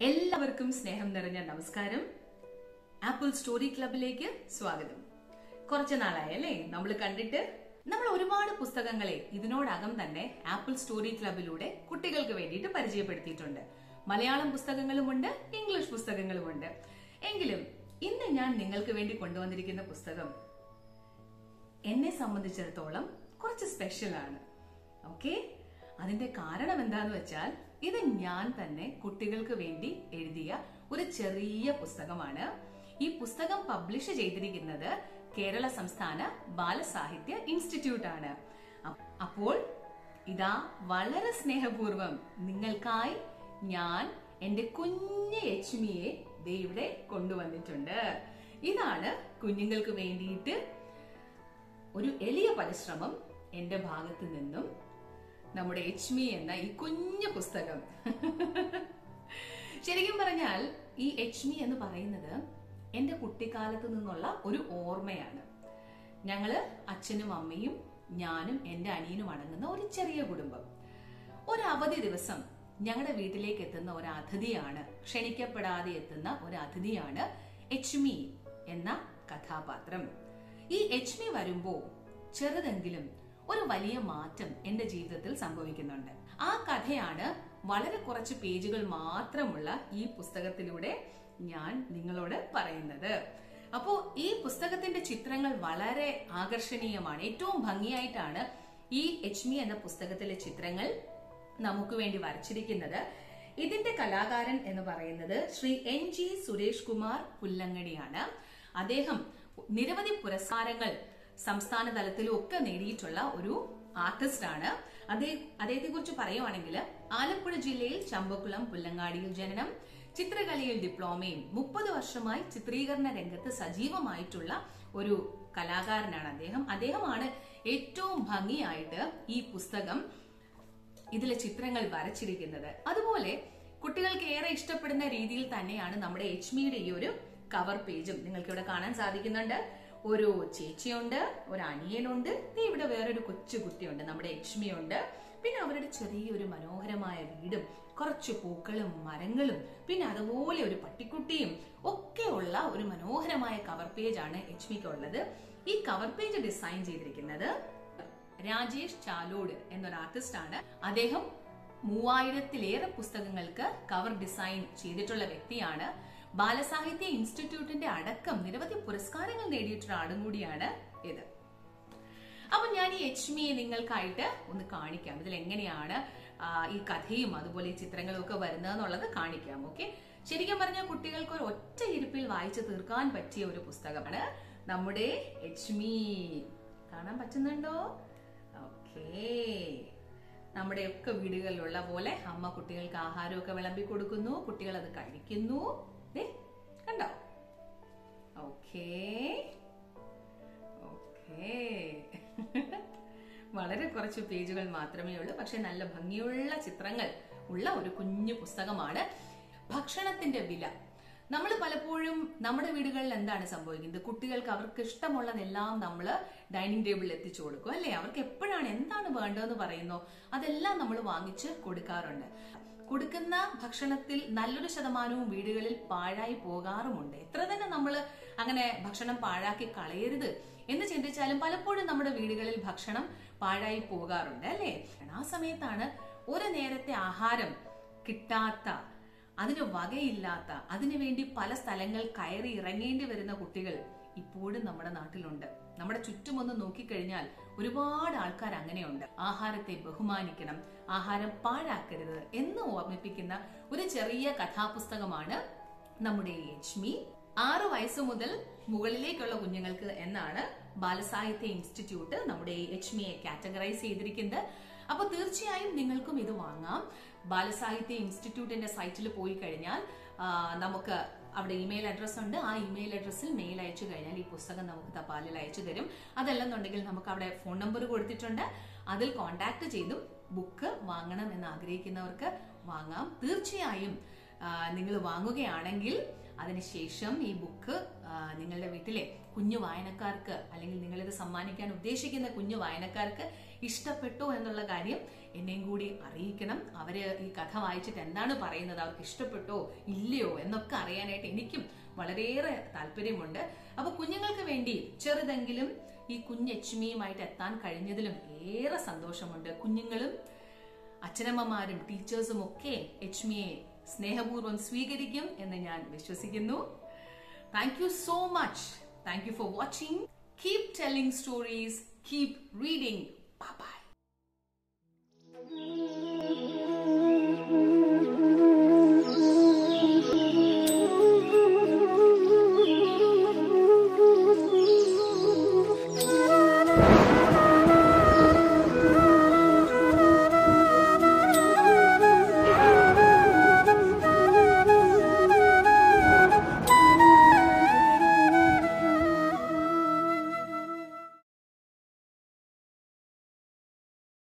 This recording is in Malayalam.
എല്ലാവർക്കും സ്നേഹം നിറഞ്ഞ നമസ്കാരം ആപ്പിൾ സ്റ്റോറി ക്ലബിലേക്ക് സ്വാഗതം കുറച്ച് നാളായല്ലേ നമ്മൾ കണ്ടിട്ട് നമ്മൾ ഒരുപാട് പുസ്തകങ്ങളെ ഇതിനോടകം തന്നെ ആപ്പിൾ സ്റ്റോറി ക്ലബിലൂടെ കുട്ടികൾക്ക് വേണ്ടിയിട്ട് പരിചയപ്പെടുത്തിയിട്ടുണ്ട് മലയാളം പുസ്തകങ്ങളുമുണ്ട് ഇംഗ്ലീഷ് പുസ്തകങ്ങളുമുണ്ട് എങ്കിലും ഇന്ന് ഞാൻ നിങ്ങൾക്ക് വേണ്ടി കൊണ്ടുവന്നിരിക്കുന്ന പുസ്തകം എന്നെ സംബന്ധിച്ചിടത്തോളം കുറച്ച് സ്പെഷ്യൽ ആണ് ഓക്കെ അതിന്റെ കാരണം എന്താന്ന് വെച്ചാൽ ഇത് ഞാൻ തന്നെ കുട്ടികൾക്ക് വേണ്ടി എഴുതിയ ഒരു ചെറിയ പുസ്തകമാണ് ഈ പുസ്തകം പബ്ലിഷ് ചെയ്തിരിക്കുന്നത് കേരള സംസ്ഥാന ബാലസാഹിത്യ ഇൻസ്റ്റിറ്റ്യൂട്ട് ആണ് അ- അപ്പോൾ ഇതാ വളരെ സ്നേഹപൂർവം നിങ്ങൾക്കായി ഞാൻ എന്റെ കുഞ്ഞ് യക്ഷ്മിയെ ദേ ഇവിടെ കൊണ്ടുവന്നിട്ടുണ്ട് ഇതാണ് കുഞ്ഞുങ്ങൾക്ക് വേണ്ടിയിട്ട് ഒരു എളിയ പരിശ്രമം എന്റെ ഭാഗത്ത് നിന്നും നമ്മുടെ എച്ച്മി എന്ന ഈ കുഞ്ഞു പുസ്തകം ശരിക്കും പറഞ്ഞാൽ ഈ എച്ച്മി എന്ന് പറയുന്നത് എന്റെ കുട്ടിക്കാലത്ത് നിന്നുള്ള ഒരു ഓർമ്മയാണ് ഞങ്ങള് അച്ഛനും അമ്മയും ഞാനും എന്റെ അനിയനും അടങ്ങുന്ന ഒരു ചെറിയ കുടുംബം ഒരു അവധി ദിവസം ഞങ്ങളുടെ വീട്ടിലേക്ക് എത്തുന്ന ഒരു അതിഥിയാണ് ക്ഷണിക്കപ്പെടാതെ എത്തുന്ന ഒരു അതിഥിയാണ് എച്ച്മി എന്ന കഥാപാത്രം ഈ എച്ച്മി വരുമ്പോ ചെറുതെങ്കിലും ഒരു വലിയ മാറ്റം എന്റെ ജീവിതത്തിൽ സംഭവിക്കുന്നുണ്ട് ആ കഥയാണ് വളരെ കുറച്ച് പേജുകൾ മാത്രമുള്ള ഈ പുസ്തകത്തിലൂടെ ഞാൻ നിങ്ങളോട് പറയുന്നത് അപ്പോ ഈ പുസ്തകത്തിന്റെ ചിത്രങ്ങൾ വളരെ ആകർഷണീയമാണ് ഏറ്റവും ഭംഗിയായിട്ടാണ് ഈ എച്ച്മി എന്ന പുസ്തകത്തിലെ ചിത്രങ്ങൾ നമുക്ക് വേണ്ടി വരച്ചിരിക്കുന്നത് ഇതിന്റെ കലാകാരൻ എന്ന് പറയുന്നത് ശ്രീ എൻ ജി സുരേഷ് കുമാർ പുല്ലങ്ങടിയാണ് അദ്ദേഹം നിരവധി പുരസ്കാരങ്ങൾ സംസ്ഥാന തലത്തിലും ഒക്കെ നേടിയിട്ടുള്ള ഒരു ആർട്ടിസ്റ്റ് ആണ് അദ്ദേഹം അദ്ദേഹത്തെ കുറിച്ച് പറയുവാണെങ്കിൽ ആലപ്പുഴ ജില്ലയിൽ ചമ്പക്കുളം പുല്ലങ്ങാടിയിൽ ജനനം ചിത്രകലയിൽ ഡിപ്ലോമയും മുപ്പത് വർഷമായി ചിത്രീകരണ രംഗത്ത് സജീവമായിട്ടുള്ള ഒരു കലാകാരനാണ് അദ്ദേഹം അദ്ദേഹമാണ് ഏറ്റവും ഭംഗിയായിട്ട് ഈ പുസ്തകം ഇതിലെ ചിത്രങ്ങൾ വരച്ചിരിക്കുന്നത് അതുപോലെ കുട്ടികൾക്ക് ഏറെ ഇഷ്ടപ്പെടുന്ന രീതിയിൽ തന്നെയാണ് നമ്മുടെ എച്ച്മിയുടെ ഈ ഒരു കവർ പേജും നിങ്ങൾക്ക് ഇവിടെ കാണാൻ സാധിക്കുന്നുണ്ട് ഒരു ചേച്ചിയുണ്ട് ഒരു അനിയനുണ്ട് ദേ ഇവിടെ വേറൊരു കൊച്ചു കുട്ടിയുണ്ട് നമ്മുടെ എച്ച്മി ഉണ്ട് പിന്നെ അവരുടെ ചെറിയൊരു മനോഹരമായ വീടും കുറച്ച് പൂക്കളും മരങ്ങളും പിന്നെ അതുപോലെ ഒരു പട്ടിക്കുട്ടിയും ഒക്കെ ഉള്ള ഒരു മനോഹരമായ കവർ പേജാണ് എച്ച്മിക്ക് ഉള്ളത് ഈ കവർ പേജ് ഡിസൈൻ ചെയ്തിരിക്കുന്നത് രാജേഷ് ചാലോട് എന്നൊരു ആർട്ടിസ്റ്റ് ആണ് അദ്ദേഹം മൂവായിരത്തിലേറെ പുസ്തകങ്ങൾക്ക് കവർ ഡിസൈൻ ചെയ്തിട്ടുള്ള വ്യക്തിയാണ് ബാലസാഹിത്യ ഇൻസ്റ്റിറ്റ്യൂട്ടിന്റെ അടക്കം നിരവധി പുരസ്കാരങ്ങൾ നേടിയിട്ടുള്ള ആളും കൂടിയാണ് ഇത് അപ്പൊ ഞാൻ ഈ എച്ച്മിയെ നിങ്ങൾക്കായിട്ട് ഒന്ന് കാണിക്കാം ഇതിൽ എങ്ങനെയാണ് ആ, ഈ കഥയും അതുപോലെ ഈ ചിത്രങ്ങളും ഒക്കെ വരുന്നതെന്നുള്ളത് കാണിക്കാം ഓക്കെ ശരിക്കും പറഞ്ഞാൽ കുട്ടികൾക്ക് ഒരു ഒറ്റ ഇരിപ്പിൽ വായിച്ചു തീർക്കാൻ പറ്റിയ ഒരു പുസ്തകമാണ് നമ്മുടെ എച്ച്മി കാണാൻ പറ്റുന്നുണ്ടോ ഓക്കേ നമ്മുടെയൊക്കെ വീടുകളിലുള്ള പോലെ അമ്മ കുട്ടികൾക്ക് ആഹാരമൊക്കെ വിളമ്പി കൊടുക്കുന്നു കുട്ടികൾ അത് കഴിക്കുന്നു ദേ കണ്ടോ ഓക്കേ ഓക്കേ വളരെ കുറച്ച് പേജുകൾ മാത്രമേ ഉള്ളൂ പക്ഷെ നല്ല ഭംഗിയുള്ള ചിത്രങ്ങൾ ഉള്ള ഒരു കുഞ്ഞു പുസ്തകമാണ് ഭക്ഷണത്തിന്റെ വില നമ്മൾ പലപ്പോഴും നമ്മുടെ വീടുകളിൽ എന്താണ് സംഭവിക്കുന്നത് കുട്ടികൾക്ക് അവർക്ക് ഇഷ്ടമുള്ളതെല്ലാം നമ്മൾ ഡൈനിങ് ടേബിളിൽ എത്തിച്ചു കൊടുക്കും അല്ലേ അവർക്ക് എപ്പോഴാണ് എന്താണ് വേണ്ടതെന്ന് പറയുന്നോ അതെല്ലാം നമ്മൾ വാങ്ങിച്ച് കൊടുക്കാറുണ്ട് കൊടുക്കുന്ന ഭക്ഷണത്തിൽ നല്ലൊരു ശതമാനവും വീടുകളിൽ പാഴായി പോകാറുമുണ്ട് എത്ര തന്നെ നമ്മൾ അങ്ങനെ ഭക്ഷണം പാഴാക്കി കളയരുത് എന്ന് ചിന്തിച്ചാലും പലപ്പോഴും നമ്മുടെ വീടുകളിൽ ഭക്ഷണം പാഴായി പോകാറുണ്ട് അല്ലേ ആ സമയത്താണ് ഒരു നേരത്തെ ആഹാരം കിട്ടാത്ത അതിന് വകയില്ലാത്ത അതിനുവേണ്ടി പല സ്ഥലങ്ങൾ കയറി ഇറങ്ങേണ്ടി വരുന്ന കുട്ടികൾ ഇപ്പോഴും നമ്മുടെ നാട്ടിലുണ്ട് നമ്മുടെ ചുറ്റുമൊന്ന് നോക്കിക്കഴിഞ്ഞാൽ ഒരുപാട് ആൾക്കാർ അങ്ങനെയുണ്ട് ആഹാരത്തെ ബഹുമാനിക്കണം ആഹാരം പാഴാക്കരുത് എന്ന് ഓർമ്മിപ്പിക്കുന്ന ഒരു ചെറിയ കഥാപുസ്തകമാണ് നമ്മുടെ ഈ യജ്മി ആറു വയസ്സ് മുതൽ മുകളിലേക്കുള്ള കുഞ്ഞുങ്ങൾക്ക് എന്നാണ് ബാലസാഹിത്യ ഇൻസ്റ്റിറ്റ്യൂട്ട് നമ്മുടെ ഈ യജ്മിയെ കാറ്റഗറൈസ് ചെയ്തിരിക്കുന്നത് അപ്പൊ തീർച്ചയായും നിങ്ങൾക്കും ഇത് വാങ്ങാം ബാലസാഹിത്യ ഇൻസ്റ്റിറ്റ്യൂട്ടിന്റെ സൈറ്റിൽ പോയി കഴിഞ്ഞാൽ ആ, നമുക്ക് അവിടെ ഇമെയിൽ അഡ്രസ് ഉണ്ട് ആ ഇമെയിൽ അഡ്രസ്സിൽ മെയിൽ അയച്ചു കഴിഞ്ഞാൽ ഈ പുസ്തകം നമുക്ക് തപാലിൽ അയച്ചു തരും അതല്ലെന്നുണ്ടെങ്കിൽ നമുക്ക് അവിടെ ഫോൺ നമ്പർ കൊടുത്തിട്ടുണ്ട് അതിൽ കോൺടാക്ട് ചെയ്തും ബുക്ക് വാങ്ങണം എന്ന് ആഗ്രഹിക്കുന്നവർക്ക് വാങ്ങാം തീർച്ചയായും നിങ്ങൾ വാങ്ങുകയാണെങ്കിൽ അതിനുശേഷം ഈ ബുക്ക് ആ, നിങ്ങളുടെ വീട്ടിലെ കുഞ്ഞു വായനക്കാർക്ക് അല്ലെങ്കിൽ നിങ്ങളിത് സമ്മാനിക്കാൻ ഉദ്ദേശിക്കുന്ന കുഞ്ഞു വായനക്കാർക്ക് ഇഷ്ടപ്പെട്ടോ എന്നുള്ള കാര്യം എന്നെയും കൂടി അറിയിക്കണം അവര് ഈ കഥ വായിച്ചിട്ട് എന്താണ് പറയുന്നത് അവർക്ക് ഇഷ്ടപ്പെട്ടോ ഇല്ലയോ എന്നൊക്കെ അറിയാനായിട്ട് എനിക്കും വളരെയേറെ താല്പര്യമുണ്ട് അപ്പൊ കുഞ്ഞുങ്ങൾക്ക് വേണ്ടി ചെറുതെങ്കിലും ഈ കുഞ്ഞ് എച്ചുമിയുമായിട്ട് എത്താൻ കഴിഞ്ഞതിലും ഏറെ സന്തോഷമുണ്ട് കുഞ്ഞുങ്ങളും അച്ഛനമ്മമാരും ടീച്ചേഴ്സും ഒക്കെ എച്ച്മിയെ സ്നേഹപൂർവ്വം സ്വീകരിക്കും എന്ന് ഞാൻ വിശ്വസിക്കുന്നു thank you so much thank you for watching keep telling stories keep reading bye Mm-hmm.